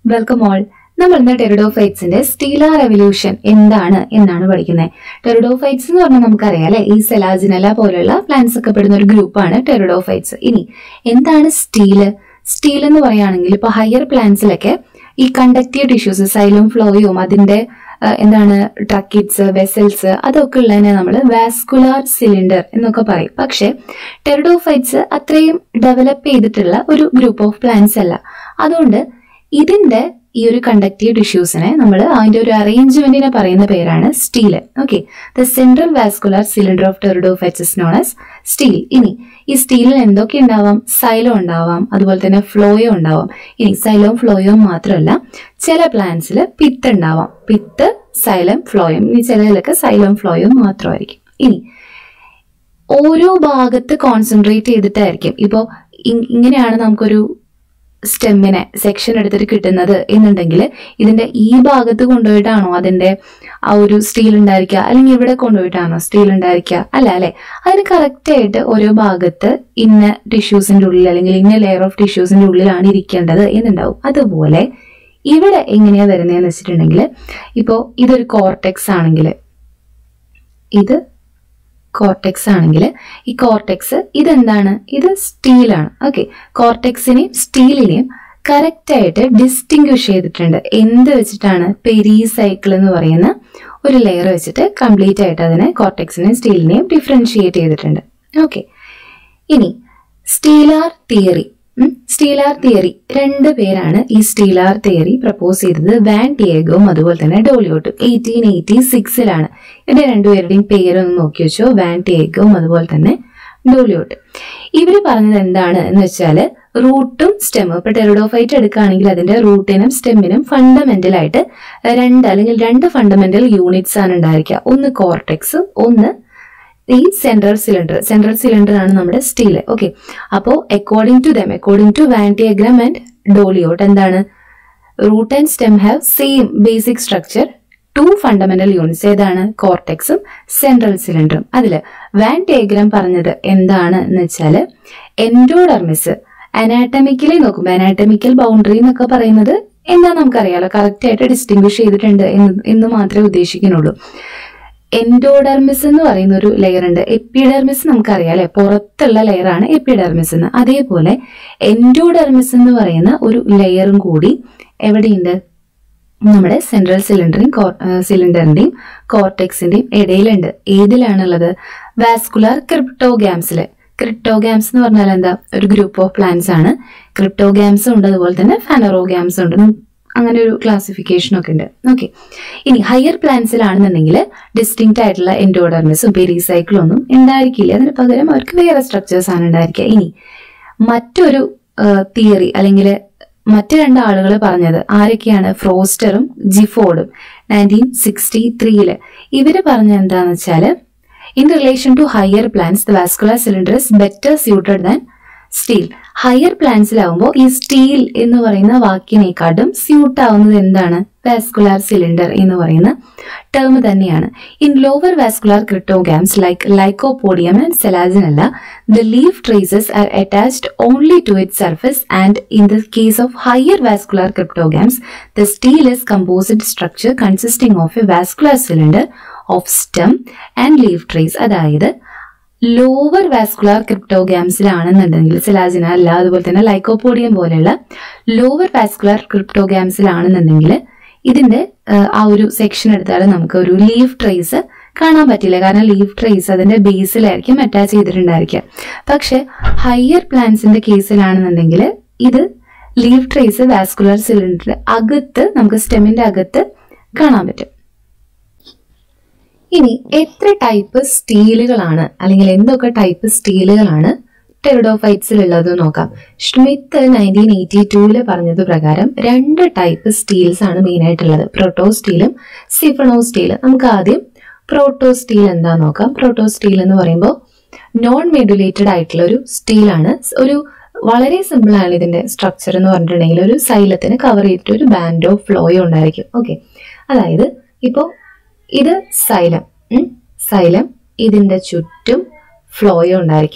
Welcome all നമ്മൾ ഇന്ന് ടെറിഡോഫൈറ്റ്സിന്റെ stelar revolution എന്താണ് എന്നാണ് പഠിക്കുന്നത് ടെറിഡോഫൈറ്റ്സ് എന്ന് പറഞ്ഞാൽ നമുക്കറിയാം അല്ലെ ഈ സെലാജിനല പോലുള്ള പ്ലാന്റ്സ് ഒക്കെ പെടുന്ന ഒരു ഗ്രൂപ്പാണ് ടെറിഡോഫൈറ്റ്സ് ഇനി എന്താണ് സ്റ്റീല് സ്റ്റീൽ എന്ന് പറയുകയാണെങ്കിൽ ഇപ്പൊ ഹയർ പ്ലാന്റ്സിലൊക്കെ ഈ കണ്ടക്റ്റീവ് ടിഷ്യൂസ് സൈലും ഫ്ലോയും അതിന്റെ ആ, എന്താണ് ട്രക്കിറ്റ്സ് വെസൽസ് അതൊക്കെ ഉള്ളതിനെ നമ്മൾ വാസ്കുലാർ സിലിണ്ടർ എന്നൊക്കെ പറയും പക്ഷെ ടെറിഡോഫൈറ്റ്സ് അത്രയും ഡെവലപ്പ് ചെയ്തിട്ടുള്ള ഒരു ഗ്രൂപ്പ് ഓഫ് പ്ലാന്റ്സ് അല്ല അതുകൊണ്ട് ഇതിന്റെ ഈ ഒരു കണ്ടക്റ്റീവ് ടിഷ്യൂസിനെ നമ്മൾ അതിന്റെ ഒരു അറേഞ്ച്മെന്റിനെ പറയുന്ന പേരാണ് stele okay the central vascular cylinder of pteridophytes known as stele ഇനി ഈ സ്റ്റീലിൽ എന്തൊക്കെ ഉണ്ടാവാം സൈലോ ഉണ്ടാവാം അതുപോലെ തന്നെ ഫ്ലോയോ ഉണ്ടാവാം ഇനി സൈലോം ഫ്ലോയോ മാത്രമല്ല ചില പ്ലാന്റ്സിൽ പിത്ത് ഉണ്ടാവാം പിത്ത് സൈലം ഫ്ലോയും ഇനി ചിലതിലൊക്കെ സൈലം ഫ്ലോയും മാത്രമായിരിക്കും ഇനി ഓരോ ഭാഗത്ത് കോൺസെൻട്രേറ്റ് ചെയ്തിട്ടായിരിക്കും ഇപ്പോൾ ഇങ്ങനെയാണ് നമുക്കൊരു സ്റ്റെമ്മിനെ സെക്ഷൻ എടുത്തിട്ട് കിട്ടുന്നത് എന്നുണ്ടെങ്കിൽ ഇതിന്റെ ഈ ഭാഗത്ത് കൊണ്ടുപോയിട്ടാണോ അതിന്റെ ആ ഒരു സ്റ്റീൽ ഉണ്ടായിരിക്കുക അല്ലെങ്കിൽ ഇവിടെ കൊണ്ടുപോയിട്ടാണോ സ്റ്റീൽ ഉണ്ടായിരിക്കുക അല്ല അല്ലെ അതിന് കറക്റ്റ് ആയിട്ട് ഓരോ ഭാഗത്ത് ഇന്ന ടിഷ്യൂസിന്റെ ഉള്ളിൽ അല്ലെങ്കിൽ ഇന്ന ലെയർ ഓഫ് ടിഷ്യൂസിന്റെ ഉള്ളിലാണ് ഇരിക്കേണ്ടത് എന്നുണ്ടാവും അതുപോലെ ഇവിടെ എങ്ങനെയാ വരുന്നതെന്ന് വെച്ചിട്ടുണ്ടെങ്കിൽ ഇപ്പോൾ ഇതൊരു കോർട്ടെക്സ് ആണെങ്കിൽ ഇത് കോർട്ടെക്സ് ആണെങ്കിൽ ഈ കോർട്ടെക്സ് ഇതെന്താണ് ഇത് സ്റ്റീലാണ് ഓക്കെ കോർട്ടെക്സിനെയും സ്റ്റീലിനെയും കറക്റ്റ് ആയിട്ട് ഡിസ്റ്റിങ്വിഷ് ചെയ്തിട്ടുണ്ട് എന്ത് വെച്ചിട്ടാണ് പെരി സൈക്കിൾ എന്ന് പറയുന്ന ഒരു ലെയർ വെച്ചിട്ട് കംപ്ലീറ്റ് ആയിട്ട് അതിനെ കോർട്ടെക്സിനെയും സ്റ്റീലിനെയും ഡിഫറൻഷിയേറ്റ് ചെയ്തിട്ടുണ്ട് ഓക്കെ ഇനി സ്റ്റീലാർ തിയറി സ്റ്റീലാർ തിയറി രണ്ട് പേരാണ് ഈ സ്റ്റീലാർ തിയറി പ്രപ്പോസ് ചെയ്തത് വാൻ ഡിയേഗോവും അതുപോലെ തന്നെ ഡോളിയോട്ടും എയ്റ്റീൻ എയ്റ്റി സിക്സിലാണ് ഇതിന്റെ രണ്ടുപേരുടെയും പേരൊന്ന് നോക്കി വെച്ചോ വാൻ ഡിയേഗോവും അതുപോലെ തന്നെ ഡോളിയോട്ട് ഇവര് പറഞ്ഞത് എന്താണ് എന്ന് വെച്ചാല് റൂട്ടും സ്റ്റെമ്മും ഇപ്പൊ ടെറിഡോഫൈറ്റ് എടുക്കുകയാണെങ്കിൽ അതിന്റെ റൂട്ടിനും സ്റ്റെമ്മിനും ഫണ്ടമെന്റൽ ആയിട്ട് രണ്ട് അല്ലെങ്കിൽ രണ്ട് ഫണ്ടമെന്റൽ യൂണിറ്റ്സ് ആണ് ഉണ്ടായിരിക്കുക ഒന്ന് കോർട്ടെക്സും ഒന്ന് ഈ സെൻട്രൽ സിലിണ്ടർ സെൻട്രൽ സിലിണ്ടർ ആണ് നമ്മുടെ സ്റ്റീൽ ഓക്കെ അപ്പോ according to them according to Van Tieghem and Douliot എന്താണ് root and stem have same basic structure two fundamental units ഏതാണ് കോർട്ടെക്സും സെൻട്രൽ സിലിണ്ടറും അതില് വാൻ ഡയഗ്രാം പറഞ്ഞത് എന്താണ് എന്ന് വെച്ചാല് എൻഡോഡർമിസ് അനാറ്റമിക്കലി നോക്കുമ്പോൾ അനാറ്റമിക്കൽ ബൗണ്ടറി എന്നൊക്കെ പറയുന്നത് എന്താ നമുക്കറിയാലോ കറക്റ്റ് ആയിട്ട് ഡിസ്റ്റിങ്വിഷ് ചെയ്തിട്ടുണ്ട് എന്ന് എന്ന് മാത്രമേ ഉദ്ദേശിക്കുന്നുള്ളൂ എൻഡോഡർമിസ് എന്ന് പറയുന്ന ഒരു ലെയർ ഉണ്ട് എപ്പിഡെർമിസ് നമുക്കറിയാം അല്ലെ പുറത്തുള്ള ലെയർ ആണ് എപ്പിഡെർമിസ് എന്ന് അതേപോലെ എൻഡോഡെർമിസ് എന്ന് പറയുന്ന ഒരു ലെയറും കൂടി എവിടെയുണ്ട് നമ്മുടെ സെൻട്രൽ സിലിണ്ടറിയും സിലിണ്ടറിന്റെയും കോർട്ടെക്സിന്റെയും ഇടയിലുണ്ട് ഏതിലാണുള്ളത് വാസ്കുലാർ ക്രിപ്റ്റോഗ്യാംസില് ക്രിപ്റ്റോഗ്യാംസ് എന്ന് പറഞ്ഞാൽ എന്താ ഒരു ഗ്രൂപ്പ് ഓഫ് പ്ലാന്റ്സ് ആണ് ക്രിപ്റ്റോഗ്യാംസ് ഉണ്ട് അതുപോലെ തന്നെ ഫാനറോഗ്യാംസ് ഉണ്ട് നം- അങ്ങനെ ഒരു ക്ലാസിഫിക്കേഷൻ ഒക്കെ ഉണ്ട് ഓക്കെ ഇനി ഹയർ പ്ലാന്റ്സിലാണെന്നുണ്ടെങ്കിൽ ഡിസ്റ്റിങ്ക്റ്റ് ആയിട്ടുള്ള എൻഡോഡർമിസും പെരിസൈക്കിളും ഒന്നും ഉണ്ടായിരിക്കില്ല അതിന് പകരം അവർക്ക് വേറെ സ്ട്രക്ചേഴ്സ് ആണ് ഉണ്ടായിരിക്കുക ഇനി മറ്റൊരു തിയറി അല്ലെങ്കിൽ മറ്റു രണ്ട് ആളുകൾ പറഞ്ഞത് ആരൊക്കെയാണ് ഫ്രോസ്റ്ററും ജിഫോർഡും നയൻറ്റീൻ സിക്സ്റ്റി ത്രീയില് ഇവര് പറഞ്ഞ എന്താന്ന് വെച്ചാല് in relation to higher plants the vascular cylinder is better suited than stele higher പ്ലാന്റ്സിലാവുമ്പോൾ ഈ സ്റ്റീൽ എന്ന് പറയുന്ന വാക്കിനേക്കാട്ടും സ്യൂട്ട് ആവുന്നത് എന്താണ് വാസ്കുലാർ സിലിണ്ടർ എന്ന് പറയുന്ന ടേം തന്നെയാണ് in lower vascular cryptogams like lycopodium and selaginella the leaf traces are attached only to it surface and in the case of higher vascular cryptogams the stele is composite structure consisting of a vascular cylinder of stem and leaf trace അതായത് lower vascular ക്രിപ്റ്റോഗ്യാംസിലാണെന്നുണ്ടെങ്കിൽ selaginella അതുപോലെ തന്നെ lycopodium പോലെയുള്ള lower vascular ക്രിപ്റ്റോഗ്യാംസിലാണെന്നുണ്ടെങ്കിൽ ഇതിന്റെ ആ, ആ ഒരു section എടുത്താൽ നമുക്ക് ഒരു ലീഫ് ട്രേസ് കാണാൻ പറ്റില്ല കാരണം ലീഫ് ട്രേസ് അതിന്റെ ബേസിലായിരിക്കും അറ്റാച്ച് ചെയ്തിട്ടുണ്ടായിരിക്കുക പക്ഷെ ഹയർ പ്ലാന്റ്സിന്റെ കേസിലാണെന്നുണ്ടെങ്കിൽ ഇത് ലീഫ് ട്രേസ് വാസ്കുലർ സിലിണ്ടർ അകത്ത് നമുക്ക് സ്റ്റെമിന്റെ അകത്ത് കാണാൻ പറ്റും ഇനി എത്ര ടൈപ്പ് സ്റ്റീലുകളാണ് അല്ലെങ്കിൽ എന്തൊക്കെ ടൈപ്പ് സ്റ്റീലുകളാണ് ടെറിഡോഫൈറ്റ്സിൽ ഉള്ളത് നോക്കാം ഷ്മിത്ത് നയൻറ്റീൻ എയ്റ്റി ടൂവില് പറഞ്ഞത് പ്രകാരം രണ്ട് ടൈപ്പ് സ്റ്റീൽസ് ആണ് മെയിൻ ആയിട്ടുള്ളത് പ്രോട്ടോ സ്റ്റീലും സിഫണോ സ്റ്റീൽ നമുക്ക് ആദ്യം പ്രോട്ടോ സ്റ്റീൽ എന്താ നോക്കാം പ്രോട്ടോ സ്റ്റീൽ എന്ന് പറയുമ്പോൾ നോൺ മെഡുലേറ്റഡ് ആയിട്ടുള്ള ഒരു സ്റ്റീലാണ് ഒരു വളരെ സിമ്പിൾ ആണ് ഇതിന്റെ സ്ട്രക്ചർ എന്ന് പറഞ്ഞിട്ടുണ്ടെങ്കിൽ ഒരു സൈലത്തിന് കവർ ചെയ്തിട്ട് ഒരു ബാൻഡോ ഫ്ലോയോ ഉണ്ടായിരിക്കും ഓക്കെ അതായത് ഇപ്പോൾ ഇത് സൈലം ഉം, സൈലം ഇതിന്റെ ചുറ്റും ഫ്ലോയോ ഉണ്ടായിരിക്കും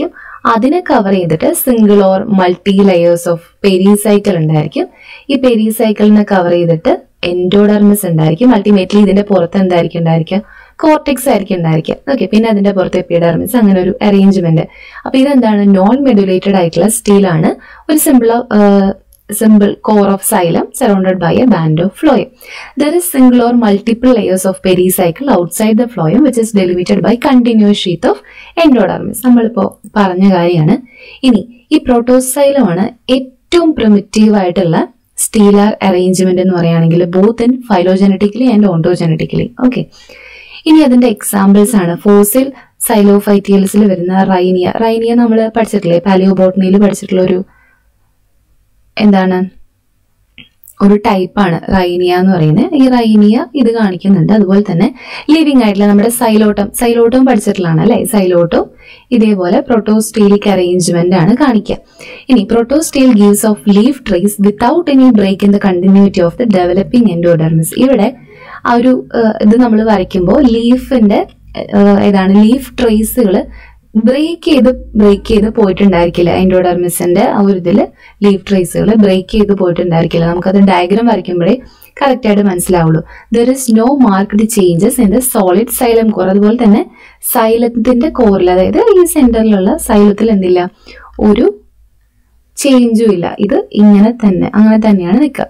അതിനെ കവർ ചെയ്തിട്ട് single or multi layers of pericycle ഉണ്ടായിരിക്കും ഈ പെരിസൈക്കിളിനെ കവർ ചെയ്തിട്ട് എൻഡോഡർമിസ് ഉണ്ടായിരിക്കും അൾട്ടിമേറ്റ്ലി ഇതിന്റെ പുറത്ത് എന്തായിരിക്കും ഉണ്ടായിരിക്കുക കോർട്ടിക്സ് ആയിരിക്കും ഉണ്ടായിരിക്കുക ഓക്കെ പിന്നെ അതിന്റെ പുറത്ത് എപ്പിഡർമിസ് അങ്ങനെ ഒരു അറേഞ്ച്മെന്റ് അപ്പൊ ഇതെന്താണ് നോൺ മെഡുലേറ്റഡ് ആയിട്ടുള്ള സ്റ്റീലാണ് ഒരു simple simple core of xylem surrounded by a band of phloem there is single or multiple layers of pericycle outside the phloem which is delimited by continuous sheath of endodermis നമ്മളിപ്പോ പറഞ്ഞ കാര്യമാണ് ഇനി ഈ പ്രോട്ടോസൈലമാണ് ഏറ്റവും primitive ആയിട്ടുള്ള stelar arrangement എന്ന് പറയുകയാണെങ്കിൽ both in phylogenetically and ontogenetically okay ഇനി അതിന്റെ എക്സാമ്പിൾസ് ആണ് ഫോസിൽ സൈലോഫൈറ്റിയൽസിൽ വരുന്ന റൈനിയ റൈനിയ നമ്മൾ പഠിച്ചിട്ടില്ലേ പാലിയോബോട്ടണിയിൽ പഠിച്ചിട്ടുള്ള ഒരു എന്താണ് ഒരു ടൈപ്പാണ് റൈനിയ എന്ന് പറയുന്നത് ഈ റൈനിയ ഇത് കാണിക്കുന്നുണ്ട് അതുപോലെ തന്നെ ലിവിങ് ആയിട്ടുള്ള നമ്മുടെ സൈലോട്ടം സൈലോട്ടം പഠിച്ചിട്ടുള്ളതാണ് അല്ലെ സൈലോട്ടം ഇതേപോലെ പ്രോട്ടോസ്റ്റീലിക് അറേഞ്ച്മെന്റ് ആണ് കാണിക്കുക ഇനി protostele gives off leaf traces without any break in the continuity of the developing endodermis ഇവിടെ ആ ഒരു ഏഹ്, ഇത് നമ്മൾ വരയ്ക്കുമ്പോൾ ലീഫിന്റെ ഏതാണ് ലീഫ് ട്രേസുകൾ ബ്രേക്ക് ചെയ്ത് ബ്രേക്ക് ചെയ്ത് പോയിട്ടുണ്ടായിരിക്കില്ല എൻഡോഡർമിസിന്റെ ആ ഒരു ഇതിൽ ലീഫ് ട്രേസുകൾ ബ്രേക്ക് ചെയ്ത് പോയിട്ടുണ്ടായിരിക്കില്ല നമുക്കത് ഡയഗ്രാം വരയ്ക്കുമ്പോഴേ കറക്റ്റ് ആയിട്ട് മനസ്സിലാവുള്ളൂ there is no marked changes in the solid xylem core അതുപോലെ തന്നെ സൈലത്തിന്റെ കോറിൽ അതായത് ഈ സെന്ററിലുള്ള സൈലത്തിൽ എന്തില്ല ഒരു ചേഞ്ചും ഇല്ല ഇത് ഇങ്ങനെ തന്നെ അങ്ങനെ തന്നെയാണ് നിൽക്കുക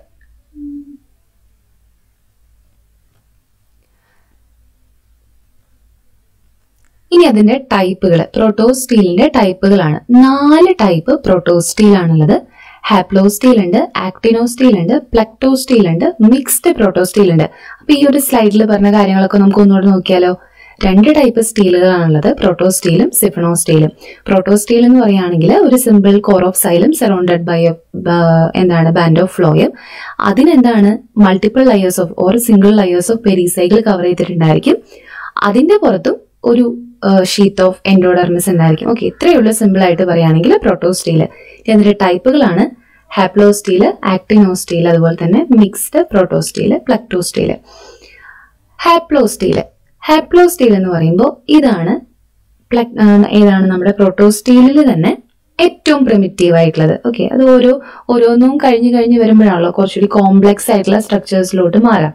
ഇനി അതിന്റെ ടൈപ്പുകൾ പ്രോട്ടോസ്റ്റീലിന്റെ ടൈപ്പുകളാണ് നാല് ടൈപ്പ് പ്രോട്ടോസ്റ്റീൽ ആണുള്ളത് ഹാപ്ലോസ്റ്റീൽ ഉണ്ട് ആക്ടിനോസ്റ്റീൽ ഉണ്ട് പ്ലക്ടോസ്റ്റീൽ ഉണ്ട് മിക്സ്ഡ് പ്രോട്ടോസ്റ്റീൽ ഉണ്ട് അപ്പൊ ഈ ഒരു സ്ലൈഡിൽ പറഞ്ഞ കാര്യങ്ങളൊക്കെ നമുക്ക് ഒന്നുകൂടെ നോക്കിയാലോ രണ്ട് ടൈപ്പ് സ്റ്റീലുകളാണുള്ളത് പ്രോട്ടോസ്റ്റീലും സിഫണോസ്റ്റീലും പ്രോട്ടോസ്റ്റീൽ എന്ന് പറയുകയാണെങ്കിൽ ഒരു simple core of xylem surrounded by എന്താണ് ബാൻഡ് ഓഫ് ഫ്ലോയും അതിനെന്താണ് multiple layers of or single layers of pericycle cover ചെയ്തിട്ടുണ്ടായിരിക്കും അതിന്റെ പുറത്തും ഒരു ഷീത്ത് ഓഫ് എൻഡോഡർമിസ് ഉണ്ടായിരിക്കും ഓക്കെ ഇത്രയേ ഉള്ളൂ സിമ്പിൾ ആയിട്ട് പറയുകയാണെങ്കിൽ പ്രോട്ടോസ്റ്റീല് ഇതിന്റെ ടൈപ്പുകളാണ് ഹാപ്ലോസ്റ്റീല് ആക്ടിനോസ്റ്റീൽ അതുപോലെ തന്നെ മിക്സ്ഡ് പ്രോട്ടോസ്റ്റീല് പ്ലക്ടോസ്റ്റീല് ഹാപ്ലോസ്റ്റീല് ഹാപ്ലോസ്റ്റീൽ എന്ന് പറയുമ്പോൾ ഇതാണ് പ്ലക് ആ, ഏതാണ് നമ്മുടെ പ്രോട്ടോസ്റ്റീലിൽ തന്നെ ഏറ്റവും പ്രിമിറ്റീവ് ആയിട്ടുള്ളത് ഓക്കെ അത് ഓരോ ഓരോന്നും കഴിഞ്ഞ് കഴിഞ്ഞ് വരുമ്പോഴാണല്ലോ കുറച്ചുകൂടി കോംപ്ലക്സ് ആയിട്ടുള്ള സ്ട്രക്ചേഴ്സിലോട്ട് മാറാം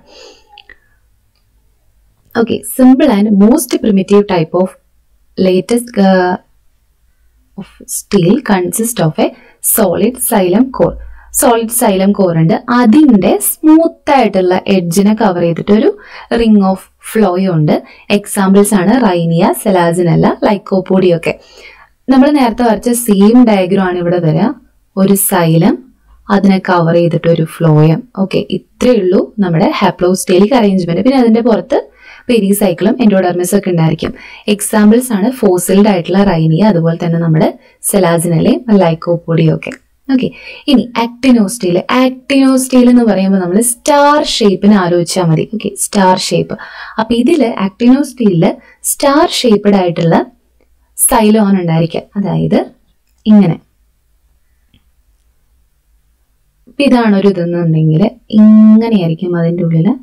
okay simple and most primitive type of latest uh, of steel consist of a solid xylem core solid xylem core ഉണ്ട് അതിന്റെ സ്മൂത്ത് ആയിട്ടുള്ള എഡ്ജിനെ കവർ ചെയ്തിട്ട് ഒരു റിംഗ് ഓഫ് ഫ്ലോയും ഉണ്ട് എക്സാമ്പിൾസ് ആണ് റൈനിയ സെലാസിനല്ല ലൈക്കോപോഡി ഒക്കെ നമ്മൾ നേരത്തെ വരച്ച സെയിം ഡയഗ്രം ആണ് ഇവിടെ വരിക ഒരു സൈലം അതിനെ കവർ ചെയ്തിട്ട് ഒരു ഫ്ലോയം ഓക്കെ ഇത്രയേ ഉള്ളൂ നമ്മുടെ ഹാപ്ലോസ്റ്റേലിക് അറേഞ്ച്മെന്റ് പിന്നെ അതിന്റെ പുറത്ത് പെരിസൈക്കിളും എൻഡോഡർമിസും ഒക്കെ ഉണ്ടായിരിക്കും എക്സാമ്പിൾസ് ആണ് ഫോസിൽഡ് ആയിട്ടുള്ള റൈനിയ അതുപോലെ തന്നെ നമ്മുടെ സെലാസിനലെ ലൈക്കോപോഡിയും ഒക്കെ ഓക്കെ ഇനി ആക്ടിനോസ്റ്റീൽ ആക്ടിനോസ്റ്റീൽ എന്ന് പറയുമ്പോൾ നമ്മൾ സ്റ്റാർ ഷേപ്പിന് ആലോചിച്ചാൽ മതി ഓക്കെ സ്റ്റാർ ഷേപ്പ് അപ്പൊ ഇതില് ആക്ടിനോസ്റ്റീലില് സ്റ്റാർ ഷേപ്പ്ഡ് ആയിട്ടുള്ള സൈലോൺ ഉണ്ടായിരിക്കുക അതായത് ഇങ്ങനെ ഇപ്പൊ ഇതാണ് ഒരു ഇതെന്നുണ്ടെങ്കിൽ ഇങ്ങനെയായിരിക്കും അതിൻ്റെ ഉള്ളില്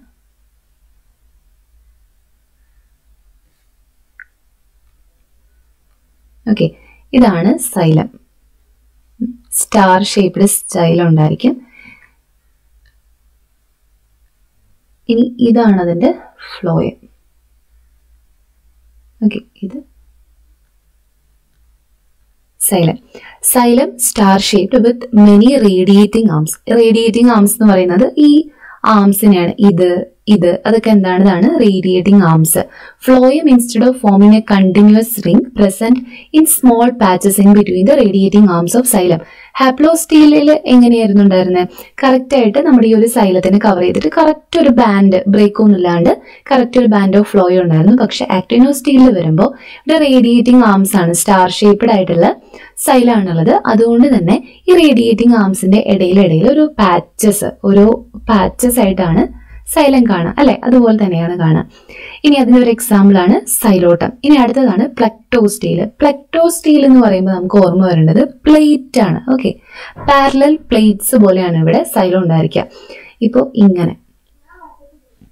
ഓക്കെ ഇതാണ് സൈലം സ്റ്റാർ ഷേപ്ഡ് സ്റ്റൈൽ ഉണ്ടായിരിക്കും ഇനി ഇതാണ് അതിന്റെ ഫ്ലോയം ഓക്കെ ഇത് xylem xylem star shaped with many radiating arms radiating arms എന്ന് പറയുന്നത് ഈ ആംസിനെയാണ് ഇത് ഇത് അതൊക്കെ എന്താണ് ഇതാണ് radiating arms phloem instead of forming a continuous ring present in small patches in between the radiating arms of xylem ഹാപ്ലോസ്റ്റീലിൽ എങ്ങനെയായിരുന്നു ഉണ്ടായിരുന്നത് കറക്റ്റ് ആയിട്ട് നമ്മുടെ ഈ ഒരു സൈലത്തിനെ കവർ ചെയ്തിട്ട് കറക്റ്റ് ഒരു ബാൻഡ് ബ്രേക്ക് ഒന്നും ഇല്ലാണ്ട് കറക്റ്റ് ഒരു ബാൻഡ് ഓഫ് ഫ്ലോയും ഉണ്ടായിരുന്നു പക്ഷെ ആക്ടിനോസ്റ്റീലിൽ വരുമ്പോൾ ഇവിടെ റേഡിയേറ്റിംഗ് ആംസ് ആണ് സ്റ്റാർ ഷേപ്ഡ് ആയിട്ടുള്ള സൈലാണുള്ളത് അതുകൊണ്ട് തന്നെ ഈ റേഡിയേറ്റിംഗ് ആംസിന്റെ ഇടയിൽ ഇടയിൽ ഒരു പാച്ചസ് ഓരോ പാച്ചസ് ആയിട്ടാണ് സൈലം കാണാം അല്ലെ അതുപോലെ തന്നെയാണ് കാണാം ഇനി അതിന്റെ ഒരു എക്സാമ്പിൾ ആണ് സൈലോട്ടം ഇനി അടുത്തതാണ് പ്ലക്ടോസ്റ്റീൽ പ്ലക്ടോസ്റ്റീൽ എന്ന് പറയുമ്പോൾ നമുക്ക് ഓർമ്മ വരേണ്ടത് പ്ലേറ്റ് ആണ് ഓക്കെ പാരലൽ പ്ലേറ്റ്സ് പോലെയാണ് ഇവിടെ സൈലം ഉണ്ടായിരിക്കുക ഇപ്പോൾ ഇങ്ങനെ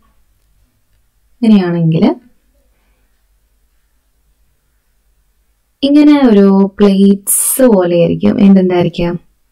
ഇങ്ങനെയാണെങ്കിൽ ഇങ്ങനെ ഒരു പ്ലേറ്റ്സ് പോലെ ആയിരിക്കും എന്തെന്തായിരിക്കാം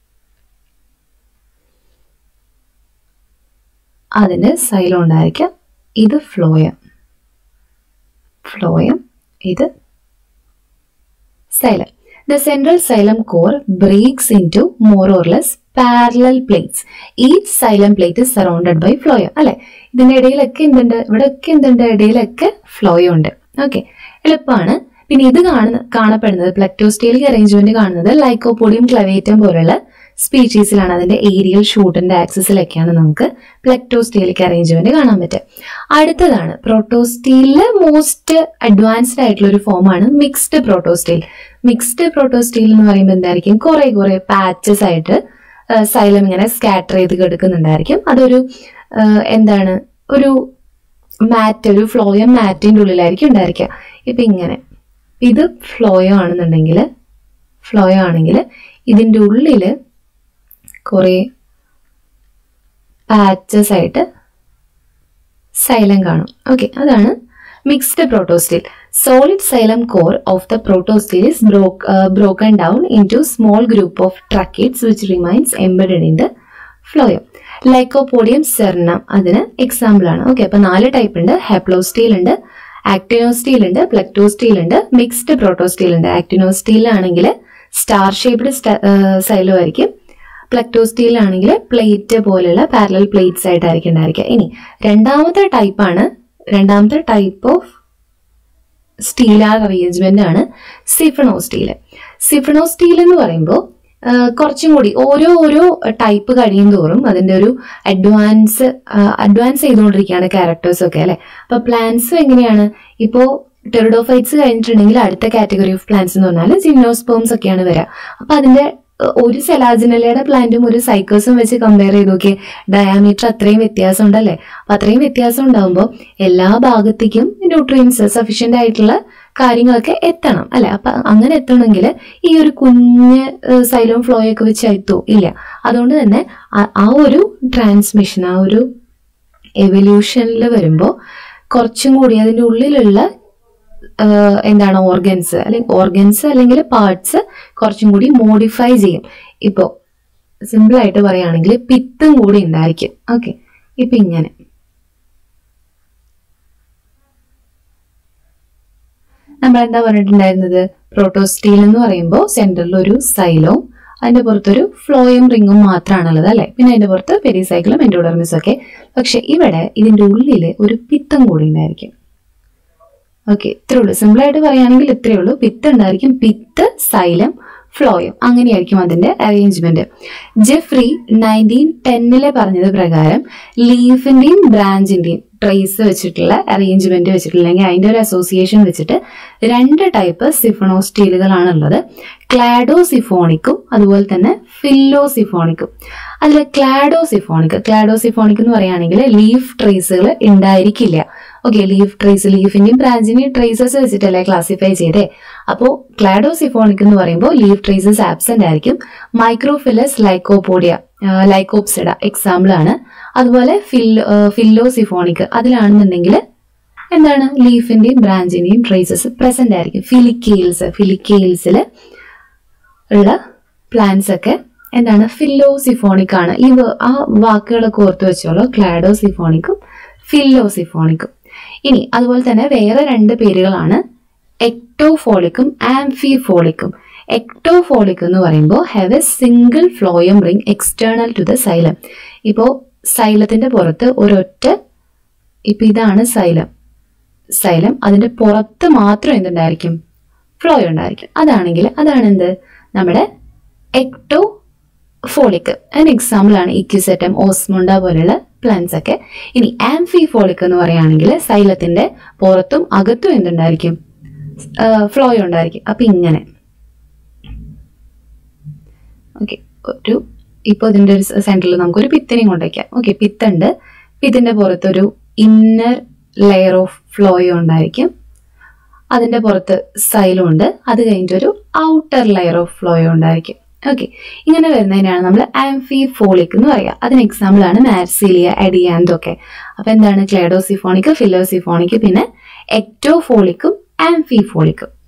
അതിന് സൈലം ഉണ്ടായിരിക്കാം ഇത് ഫ്ലോയം ഫ്ലോയം ഇത് xylem. The central xylem core breaks into more or less parallel plates. Each xylem plate is surrounded by phloem. അല്ലെ ഇതിന്റെ ഇടയിലൊക്കെ എന്തുണ്ട് ഇവിടെയൊക്കെ എന്തുണ്ട് ഇടയിലൊക്കെ ഫ്ലോയം ഉണ്ട് ഓക്കെ എളുപ്പമാണ് പിന്നെ ഇത് കാണുന്ന കാണപ്പെടുന്നത് പ്ലക്ടോസ്റ്റേലിക് അറേഞ്ച്മെന്റ് കാണുന്നത് ലൈക്കോപോഡിയം ക്ലവേറ്റം പോലുള്ള സ്പീഷീസിലാണ് അതിന്റെ ഏരിയൽ ഷൂട്ടിന്റെ ആക്സിസിലൊക്കെയാണ് നമുക്ക് പ്ലക്ടോസ്റ്റേലിക് അറേഞ്ച്മെന്റ് കാണാൻ പറ്റുക അടുത്തതാണ് പ്രോട്ടോസ്റ്റീലിലെ മോസ്റ്റ് അഡ്വാൻസ്ഡ് ആയിട്ടുള്ള ഒരു ഫോമാണ് മിക്സ്ഡ് പ്രോട്ടോസ്റ്റീൽ മിക്സ്ഡ് പ്രോട്ടോസ്റ്റീൽ എന്ന് പറയുമ്പോൾ എന്തായിരിക്കും കുറെ കുറെ പാച്ചസ് ആയിട്ട് സൈലം ഇങ്ങനെ സ്കാറ്റർ ചെയ്ത് കിടക്കുന്നുണ്ടായിരിക്കും അതൊരു ആ, എന്താണ് ഒരു മാറ്റ് ഒരു ഫ്ലോയം മാറ്റിന്റെ ഉള്ളിലായിരിക്കും ഉണ്ടായിരിക്കുക ഇപ്പൊ ഇങ്ങനെ ഇത് ഫ്ലോയോ ആണെന്നുണ്ടെങ്കിൽ ഫ്ലോയോ ആണെങ്കിൽ ഇതിന്റെ ഉള്ളില് കുറെ പാച്ചസ് ആയിട്ട് സൈലം കാണും ഓക്കെ അതാണ് mixed protostele solid xylem core of the protostele is broken down into small group of tracheids which remains embedded in the phloem lycopodium cernuum അതിന് എക്സാമ്പിൾ ആണ് ഓക്കെ അപ്പൊ നാല് ടൈപ്പ് ഉണ്ട് ഹെപ്ലോസ്റ്റീൽ ഉണ്ട് ആക്ടിനോസ്റ്റീൽ ഉണ്ട് പ്ലക്ടോസ്റ്റീൽ ഉണ്ട് മിക്സ്ഡ് പ്രോട്ടോസ്റ്റീൽ ഉണ്ട് ആക്ടിനോസ്റ്റീൽ ആണെങ്കിൽ സ്റ്റാർ ഷേപ്ഡ് സൈലോ ആയിരിക്കും പ്ലക്ടോസ്റ്റീൽ ആണെങ്കിൽ പ്ലേറ്റ് പോലെയുള്ള പാരലൽ പ്ലേറ്റ്സ് ആയിട്ടായിരിക്കും ഉണ്ടായിരിക്കുക ഇനി രണ്ടാമത്തെ ടൈപ്പാണ് രണ്ടാമത്തെ ടൈപ്പ് ഓഫ് സ്റ്റീലാർ അറേഞ്ച്മെന്റ് ആണ് സിഫണോ സ്റ്റീൽ സിഫണോ സ്റ്റീൽ എന്ന് പറയുമ്പോൾ കുറച്ചും കൂടി ഓരോ ഓരോ ടൈപ്പ് കഴിയും തോറും അതിന്റെ ഒരു അഡ്വാൻസ് അഡ്വാൻസ് ചെയ്തുകൊണ്ടിരിക്കുകയാണ് ക്യാരക്ടേഴ്സ് ഒക്കെ അല്ലെ അപ്പൊ പ്ലാന്റ്സ് എങ്ങനെയാണ് ഇപ്പോ ടെറിഡോഫൈറ്റ്സ് കഴിഞ്ഞിട്ടുണ്ടെങ്കിൽ അടുത്ത കാറ്റഗറി ഓഫ് പ്ലാന്റ്സ് എന്ന് പറഞ്ഞാൽ ജിംനോസ്പോംസ് ഒക്കെയാണ് വരിക അപ്പൊ അതിന്റെ ഏഹ്, ഒരു സെലാജിനലയുടെ പ്ലാന്റും ഒരു സൈക്കോസും വെച്ച് കമ്പയർ ചെയ്ത് നോക്കിയേ ഡയാമീറ്റർ അത്രയും വ്യത്യാസം ഉണ്ടല്ലേ അപ്പൊ അത്രയും വ്യത്യാസം ഉണ്ടാകുമ്പോൾ എല്ലാ ഭാഗത്തേക്കും ന്യൂട്രിയൻസ് സഫീഷ്യന്റ് ആയിട്ടുള്ള കാര്യങ്ങളൊക്കെ എത്തണം അല്ലെ അപ്പൊ അങ്ങനെ എത്തണമെങ്കിൽ ഈ ഒരു കുഞ്ഞ് സൈലോം ഫ്ലോ ഒക്കെ വെച്ച് എത്തോ ഇല്ല അതുകൊണ്ട് തന്നെ ആ- ആ ഒരു ട്രാൻസ്മിഷൻ ആ ഒരു എവല്യൂഷനിൽ വരുമ്പോൾ കുറച്ചും കൂടി അതിന്റെ ഉള്ളിലുള്ള ആഹ് എന്താണ് ഓർഗൻസ് അല്ലെങ്കിൽ ഓർഗൻസ് അല്ലെങ്കിൽ പാർട്സ് കുറച്ചും കൂടി മോഡിഫൈ ചെയ്യും ഇപ്പോൾ സിമ്പിൾ ആയിട്ട് പറയുകയാണെങ്കിൽ പിത്തും കൂടി ഉണ്ടായിരിക്കും ഓക്കെ ഇപ്പൊ ഇങ്ങനെ നമ്മൾ എന്താ പറഞ്ഞിട്ടുണ്ടായിരുന്നത് പ്രോട്ടോസ്റ്റീൽ എന്ന് പറയുമ്പോൾ സെന്ററിൽ ഒരു സൈലവും അതിന്റെ പുറത്തൊരു ഫ്ലോയും റിങ്ങും മാത്രമാണുള്ളത് അല്ലെ പിന്നെ അതിന്റെ പുറത്ത് പെരിസൈക്കിളും എൻഡോഡർമിസും ഒക്കെ പക്ഷെ ഇവിടെ ഇതിന്റെ ഉള്ളിൽ ഒരു പിത്തം കൂടി ഉണ്ടായിരിക്കും ഓക്കെ ഇത്രേ ഉള്ളൂ സിമ്പിൾ ആയിട്ട് പറയുകയാണെങ്കിൽ ഇത്രയേ ഉള്ളൂ പിത്ത് ഉണ്ടായിരിക്കും പിത്ത് സൈലം ഫ്ലോയം അങ്ങനെയായിരിക്കും അതിന്റെ അറേഞ്ച്മെന്റ് ജെഫ്രി നയൻറ്റീൻ ടെന്നിലെ പറഞ്ഞത് പ്രകാരം ലീഫിന്റെയും ബ്രാഞ്ചിന്റെയും ട്രേസ് വെച്ചിട്ടുള്ള അറേഞ്ച്മെന്റ് വെച്ചിട്ടുള്ള അല്ലെങ്കിൽ അതിന്റെ ഒരു അസോസിയേഷൻ വെച്ചിട്ട് രണ്ട് ടൈപ്പ് സിഫണോസ്റ്റീലുകളാണ് ഉള്ളത് ക്ലാഡോസിഫോണിക്കും അതുപോലെ തന്നെ ഫില്ലോസിഫോണിക്കും അതിൽ ക്ലാഡോസിഫോണിക് ക്ലാഡോസിഫോണിക് എന്ന് പറയുകയാണെങ്കിൽ ലീഫ് ട്രേസുകൾ ഉണ്ടായിരിക്കില്ല ഓക്കെ ലീഫ് ട്രേസ് ലീഫിന്റെയും ബ്രാഞ്ചിന്റെയും ട്രേസസ് വെച്ചിട്ടല്ലേ ക്ലാസിഫൈ ചെയ്തേ അപ്പോൾ ക്ലാഡോസിഫോണിക് എന്ന് പറയുമ്പോൾ ലീഫ് ട്രേസസ് ആബ്സെന്റ് ആയിരിക്കും മൈക്രോഫിലസ് ലൈക്കോപോഡിയ ലൈക്കോപ്സിഡ എക്സാമ്പിൾ ആണ് അതുപോലെ ഫില്ലോ ഫില്ലോസിഫോണിക് അതിലാണെന്നുണ്ടെങ്കിൽ എന്താണ് ലീഫിന്റെയും ബ്രാഞ്ചിന്റെയും ട്രേസസ് പ്രസന്റ് ആയിരിക്കും ഫിലിക്കെയിൽസ് ഫിലിക്കെയിൽസിൽ ഉള്ള പ്ലാന്റ്സ് ഒക്കെ എന്താണ് ഫില്ലോസിഫോണിക് ആണ് ഈ വ- ആ വാക്കുകളൊക്കെ ഓർത്ത് വെച്ചോളൂ ക്ലാഡോസിഫോണിക്കും ഫില്ലോസിഫോണിക്കും ഇനി അതുപോലെ തന്നെ വേറെ രണ്ട് പേരുകളാണ് എക്ടോഫോളിക്കും ആംഫിഫോളിക്കും എക്ടോഫോളിക് എന്ന് പറയുമ്പോൾ have a single phloem ring external to the xylem ഇപ്പോൾ സൈലത്തിന്റെ പുറത്ത് ഒരൊറ്റ ഇപ്പൊ ഇതാണ് സൈലം സൈലം അതിന്റെ പുറത്ത് മാത്രം എന്തുണ്ടായിരിക്കും ഫ്ലോ ഉണ്ടായിരിക്കും അതാണെങ്കിൽ അതാണ് എന്ത് നമ്മുടെ എക്ടോ ഫോളിക് അതിന് എക്സാമ്പിൾ ആണ് ഇക്യുസെറ്റം ഓസ്മുണ്ട പോലുള്ള പ്ലാന്റ്സ് ഒക്കെ ഇനി ആംഫി ഫോളിക് എന്ന് പറയുകയാണെങ്കിൽ സൈലത്തിന്റെ പുറത്തും അകത്തും എന്തുണ്ടായിരിക്കും ഫ്ലോ ഉണ്ടായിരിക്കും അപ്പൊ ഇങ്ങനെ ഓക്കെ ഒരു ഇപ്പോൾ ഇതിന്റെ ഒരു സെന്ററിൽ നമുക്കൊരു പിത്തിനെയും കൊണ്ടുവയ്ക്കാം ഓക്കെ പിത്തുണ്ട് പിത്തിന്റെ പുറത്തൊരു ഇന്നർ ലെയർ ഓഫ് ഫ്ലോയോ ഉണ്ടായിരിക്കും അതിന്റെ പുറത്ത് സൈലം ഉണ്ട് അത് കഴിഞ്ഞിട്ട് ഒരു ഔട്ടർ ലെയർ ഓഫ് ഫ്ലോയോ ഉണ്ടായിരിക്കും ഓക്കെ ഇങ്ങനെ വരുന്നതിനാണ് നമ്മൾ ആംഫി ഫോളിക് എന്ന് പറയുക അതിന് എക്സാമ്പിൾ ആണ് മാർസിലിയ അഡിയാൻഡ് ഒക്കെ അപ്പൊ എന്താണ് ക്ലേഡോസിഫോണിക് ഫിലോസിഫോണിക് പിന്നെ എക്ടോഫോളിക്കും ആംഫി ഫോളിക്കും